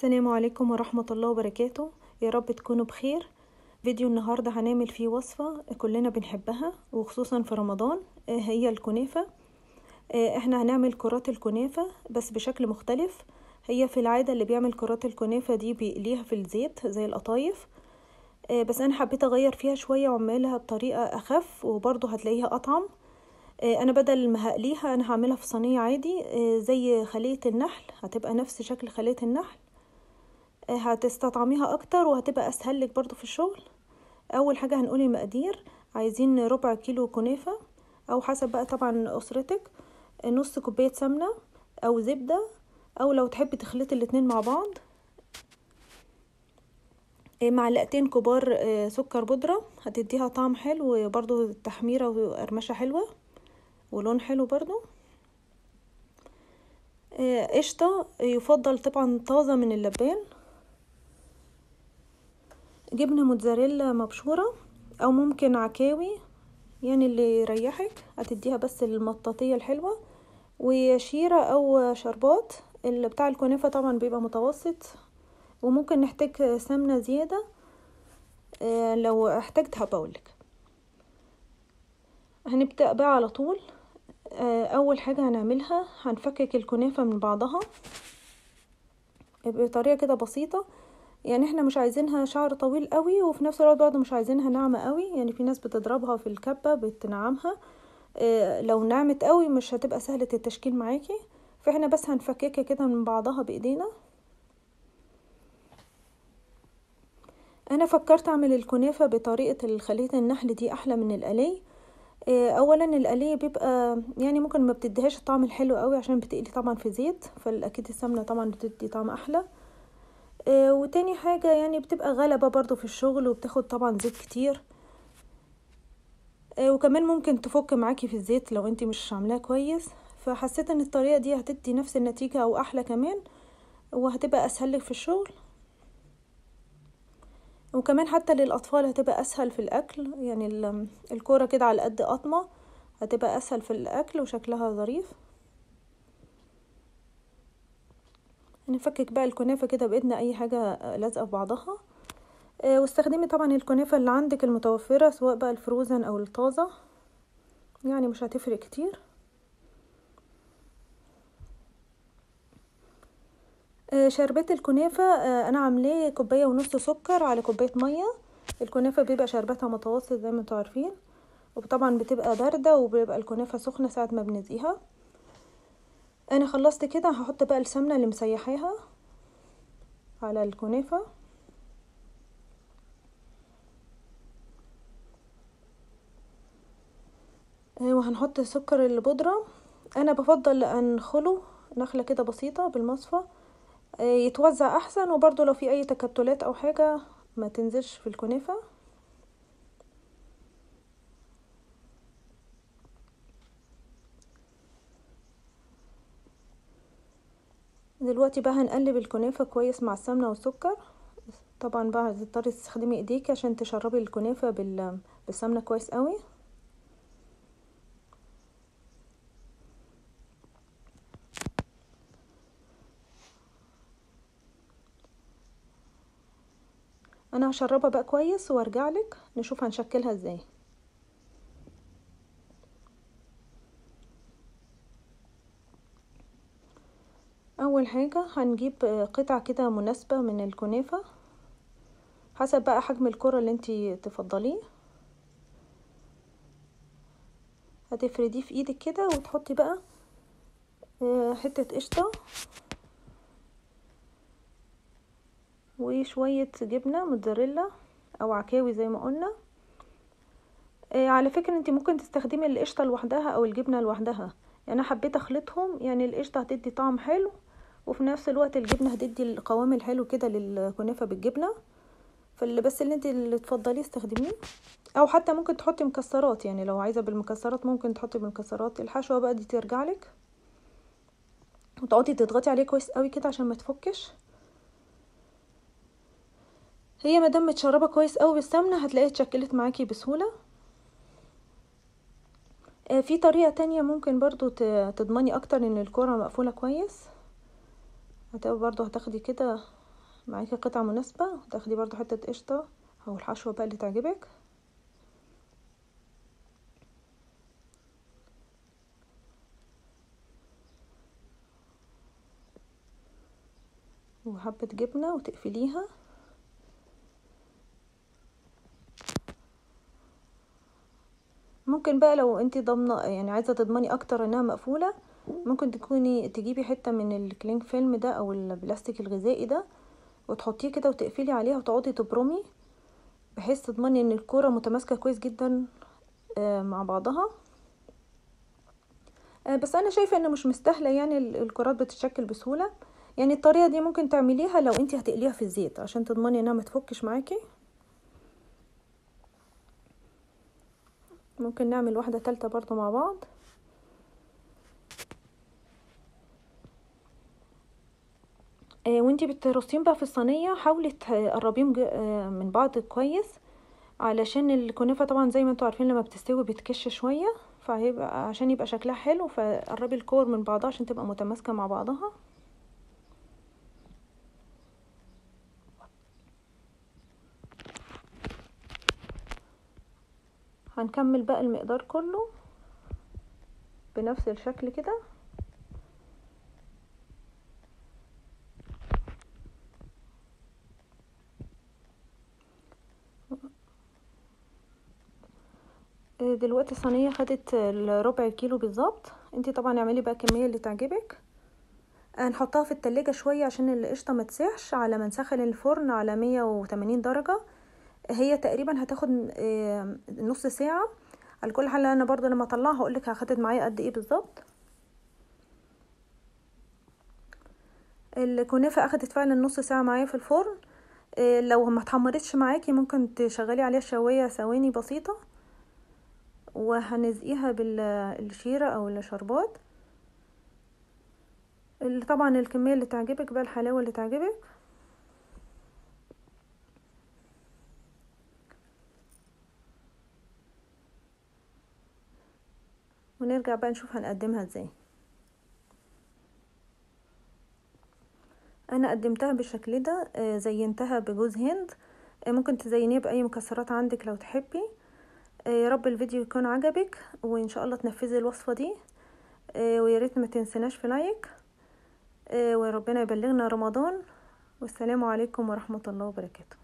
السلام عليكم ورحمة الله وبركاته يا رب تكونوا بخير فيديو النهاردة هنعمل فيه وصفة كلنا بنحبها وخصوصا في رمضان آه، هي الكنافة آه، احنا هنعمل كرات الكنافة بس بشكل مختلف هي في العادة اللي بيعمل كرات الكنافة دي بيقليها في الزيت زي القطايف آه، بس انا حبيت اغير فيها شوية واعملها بطريقة اخف وبرضه هتلاقيها اطعم انا بدل ما هقليها انا هعملها في صينيه عادي زي خليه النحل هتبقى نفس شكل خليه النحل هتستطعميها اكتر وهتبقى اسهل لك برضو في الشغل اول حاجه هنقول المقادير عايزين ربع كيلو كنافه او حسب بقى طبعا اسرتك نص كوبايه سمنه او زبده او لو تحبي تخلطي الاتنين مع بعض معلقتين كبار سكر بودره هتديها طعم حلو وبرضو تحميره وقرمشه حلوه ولون حلو برضو قشطة يفضل طبعا طازة من اللبان جبنة موتزاريلا مبشورة او ممكن عكاوي يعني اللي يريحك هتديها بس المطاطية الحلوة وشيرة او شربات اللي بتاع الكنافة طبعا بيبقى متوسط وممكن نحتاج سمنة زيادة لو احتجت هبقولك هنبدأ بقى على طول اول حاجة هنعملها هنفكك الكنافة من بعضها بطريقة كده بسيطة يعني احنا مش عايزينها شعر طويل قوي وفي نفس الوقت برضه مش عايزينها ناعمة قوي يعني في ناس بتضربها في الكبة بتنعمها اه لو نعمت قوي مش هتبقى سهلة التشكيل معاكي فاحنا بس هنفككها كده من بعضها بايدينا انا فكرت اعمل الكنافة بطريقة خلية النحل دي احلى من القلي اولا القليه بيبقى يعني ممكن ما بتديهاش الطعم الحلو قوي عشان بتقلي طبعا في زيت فاكيد السمنه طبعا بتدي طعم احلى وتاني حاجه يعني بتبقى غلبه برضو في الشغل وبتاخد طبعا زيت كتير وكمان ممكن تفك معاكي في الزيت لو انت مش عاملاها كويس فحسيت ان الطريقه دي هتدي نفس النتيجه او احلى كمان وهتبقى اسهل لك في الشغل وكمان حتى للاطفال هتبقى اسهل في الاكل يعني الكوره كده على قد قطمه هتبقى اسهل في الاكل وشكلها ظريف نفكك بقى الكنافه كده بايدنا اي حاجه لازقه في بعضها واستخدمي طبعا الكنافه اللي عندك المتوفره سواء بقى الفروزن او الطازه يعني مش هتفرق كتير شربات الكنافة أنا عاملاه كوباية ونص سكر على كوباية مية الكنافة بيبقى شربتها متوسط زي ما انتوا عارفين وطبعا بتبقى باردة وبيبقى الكنافة سخنة ساعة ما بنزقيها أنا خلصت كده هحط بقى السمنة اللي مسيحاها على الكنافة وهنحط السكر البودرة أنا بفضل أنخله نخلة كده بسيطة بالمصفى يتوزع احسن وبرضو لو في اي تكتلات او حاجة ما تنزلش في الكنافة دلوقتي بقى هنقلب الكنافة كويس مع السمنة والسكر طبعا بقى هتضطري تستخدمي ايديك عشان تشربي الكنافة بالسمنة كويس قوي انا هشربها بقى كويس وارجع لك نشوف هنشكلها ازاي اول حاجة هنجيب قطع كده مناسبة من الكنافة حسب بقى حجم الكرة اللي انتي تفضليه هتفرديه في ايدك كده وتحطي بقى حتة قشطة وشوية جبنة موتزاريلا او عكاوي زي ما قلنا آه على فكرة انت ممكن تستخدمي القشطة لوحدها او الجبنة لوحدها يعني انا حبيت اخلطهم يعني القشطة هتدي طعم حلو وفي نفس الوقت الجبنة هتدي القوام الحلو كده للكنافة بالجبنة فاللي بس اللي انت اللي تفضليه استخدميه او حتى ممكن تحطي مكسرات يعني لو عايزة بالمكسرات ممكن تحطي بالمكسرات الحشوة بقى دي ترجع لك وتقعدي تضغطي عليه كويس قوي كده عشان ما تفكش هي مادام متشربه كويس قوي بالسمنه هتلاقيها اتشكلت معاكي بسهوله آه في طريقه تانية ممكن برضو تضمني اكتر ان الكرة مقفوله كويس هتبقى برضو هتاخدي كده معاكي قطعة مناسبة تاخدي برضو حتة قشطة او الحشوة بقى اللي تعجبك وحبة جبنة وتقفليها ممكن بقى لو انت ضامنه يعني عايزه تضمني اكتر انها مقفوله ممكن تكوني تجيبي حته من الكلينج فيلم ده او البلاستيك الغذائي ده وتحطيه كده وتقفلي عليها وتقعدي تبرمي بحيث تضمني ان الكوره متماسكه كويس جدا مع بعضها بس انا شايفه ان مش مستاهله يعني الكرات بتتشكل بسهوله يعني الطريقه دي ممكن تعمليها لو انت هتقليها في الزيت عشان تضمني انها ما تفكش معاكي ممكن نعمل واحده تالتة برضو مع بعض آه وانتي بترصيهم بقى في الصينيه حاولي تقربيهم من بعض كويس علشان الكنافه طبعا زي ما انتوا عارفين لما بتستوي بتكش شويه فهيبقى عشان يبقى شكلها حلو فقربي الكور من بعضها عشان تبقى متماسكه مع بعضها هنكمل بقى المقدار كله بنفس الشكل كده دلوقتي الصينيه خدت ربع كيلو بالظبط انتي طبعا اعملي بقى الكميه اللي تعجبك هنحطها في التلاجة شوية عشان القشطة ما تسيحش على ما نسخن الفرن على مية وتمانين درجة هي تقريبا هتاخد نص ساعة على كل حال انا برضو لما اطلعها هقولك هاخدت معايا قد ايه بالظبط الكنافة اخدت فعلا نص ساعة معايا في الفرن لو ما اتحمرتش معاكي ممكن تشغلي عليها شوية ثواني بسيطة وهنزقيها بالشيرة او الشربات طبعا الكمية اللي تعجبك بقى الحلاوة اللي تعجبك ونرجع بقى نشوف هنقدمها ازاي انا قدمتها بالشكل ده زينتها بجوز هند ممكن تزينيها باي مكسرات عندك لو تحبي يا رب الفيديو يكون عجبك وان شاء الله تنفذي الوصفه دي ويا ريت ما تنسناش في لايك وربنا يبلغنا رمضان والسلام عليكم ورحمه الله وبركاته